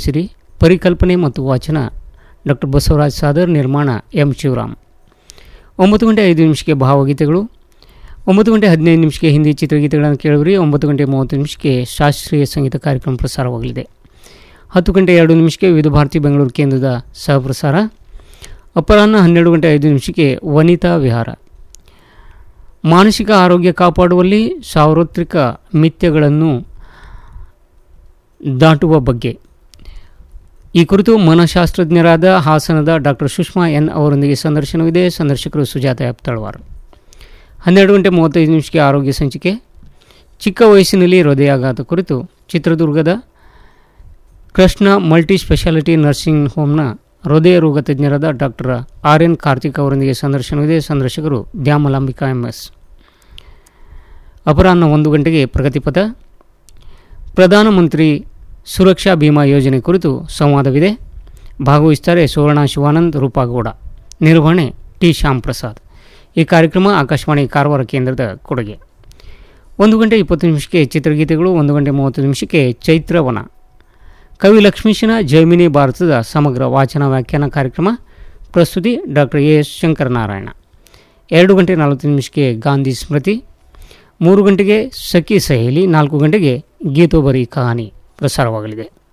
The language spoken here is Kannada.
ಸಿರಿ ಪರಿಕಲ್ಪನೆ ಮತ್ತು ವಾಚನ ಡಾಕ್ಟರ್ ಬಸವರಾಜ್ ಸಾದರ್ ನಿರ್ಮಾಣ ಎಂ ಶಿವರಾಮ್ ಒಂಬತ್ತು ಗಂಟೆ ಐದು ನಿಮಿಷಕ್ಕೆ ಭಾವಗೀತೆಗಳು ಒಂಬತ್ತು ಗಂಟೆ ಹದಿನೈದು ನಿಮಿಷಕ್ಕೆ ಹಿಂದಿ ಚಿತ್ರಗೀತೆಗಳನ್ನು ಕೇಳಿದ್ರಿ ಒಂಬತ್ತು ಗಂಟೆ ಮೂವತ್ತು ನಿಮಿಷಕ್ಕೆ ಶಾಸ್ತ್ರೀಯ ಸಂಗೀತ ಕಾರ್ಯಕ್ರಮ ಪ್ರಸಾರವಾಗಲಿದೆ ಹತ್ತು ಗಂಟೆ ಎರಡು ನಿಮಿಷಕ್ಕೆ ವಿವಿಧ ಭಾರತಿ ಬೆಂಗಳೂರು ಕೇಂದ್ರದ ಸಹಪ್ರಸಾರ ಅಪರಾಹ್ನ ಹನ್ನೆರಡು ಗಂಟೆ ಐದು ನಿಮಿಷಕ್ಕೆ ವನಿತಾ ವಿಹಾರ ಮಾನಸಿಕ ಆರೋಗ್ಯ ಕಾಪಾಡುವಲ್ಲಿ ಸಾರ್ವತ್ರಿಕ ಮಿಥ್ಯಗಳನ್ನು ದಾಟುವ ಬಗ್ಗೆ ಈ ಕುರಿತು ಮನಃಶಾಸ್ತ್ರಜ್ಞರಾದ ಹಾಸನದ ಡಾಕ್ಟರ್ ಸುಷ್ಮಾ ಎನ್ ಅವರೊಂದಿಗೆ ಸಂದರ್ಶನವಿದೆ ಸಂದರ್ಶಕರು ಸುಜಾತ ಎಫ್ ತಳವಾರ್ ಹನ್ನೆರಡು ಗಂಟೆ ಮೂವತ್ತೈದು ನಿಮಿಷಕ್ಕೆ ಆರೋಗ್ಯ ಸಂಚಿಕೆ ಚಿಕ್ಕ ವಯಸ್ಸಿನಲ್ಲಿ ಹೃದಯಾಘಾತ ಕುರಿತು ಚಿತ್ರದುರ್ಗದ ಕೃಷ್ಣ ಮಲ್ಟಿ ಸ್ಪೆಷಾಲಿಟಿ ನರ್ಸಿಂಗ್ ಹೋಮ್ನ ಹೃದಯ ರೋಗ ತಜ್ಞರಾದ ಡಾಕ್ಟರ್ ಆರ್ ಎನ್ ಕಾರ್ತಿಕ್ ಅವರೊಂದಿಗೆ ಸಂದರ್ಶನವಿದೆ ಸಂದರ್ಶಕರು ದ್ಯಾಮಲಾಂಬಿಕಾ ಎಂ ಎಸ್ ಅಪರಾಹ್ನ ಒಂದು ಗಂಟೆಗೆ ಪ್ರಗತಿಪಥ ಪ್ರಧಾನಮಂತ್ರಿ ಸುರಕ್ಷಾ ಬಿಮಾ ಯೋಜನೆ ಕುರಿತು ಸಂವಾದವಿದೆ ಭಾಗವಹಿಸುತ್ತಾರೆ ಸುವರ್ಣ ಶಿವಾನಂದ್ ರೂಪಾಗೌಡ ನಿರ್ವಹಣೆ ಟಿ ಶ್ಯಾಮ್ ಪ್ರಸಾದ್ ಈ ಕಾರ್ಯಕ್ರಮ ಆಕಾಶವಾಣಿ ಕಾರವಾರ ಕೇಂದ್ರದ ಕೊಡುಗೆ ಒಂದು ಗಂಟೆ ಇಪ್ಪತ್ತು ನಿಮಿಷಕ್ಕೆ ಚಿತ್ರಗೀತೆಗಳು ಒಂದು ಗಂಟೆ ಮೂವತ್ತು ನಿಮಿಷಕ್ಕೆ ಚೈತ್ರವನ ಕವಿ ಲಕ್ಷ್ಮೀಶನ ಜೈಮಿನಿ ಭಾರತದ ಸಮಗ್ರ ವಾಚನ ವ್ಯಾಖ್ಯಾನ ಕಾರ್ಯಕ್ರಮ ಪ್ರಸ್ತುತಿ ಡಾಕ್ಟರ್ ಎ ಎಸ್ ಶಂಕರನಾರಾಯಣ ಎರಡು ಗಂಟೆ ನಲವತ್ತು ನಿಮಿಷಕ್ಕೆ ಗಾಂಧಿ ಸ್ಮೃತಿ ಮೂರು ಗಂಟೆಗೆ ಸಖಿ ಸಹೇಲಿ ನಾಲ್ಕು ಗಂಟೆಗೆ ಗೀತೋಬರಿ ಕಹಾನಿ ಪ್ರಸಾರವಾಗಲಿದೆ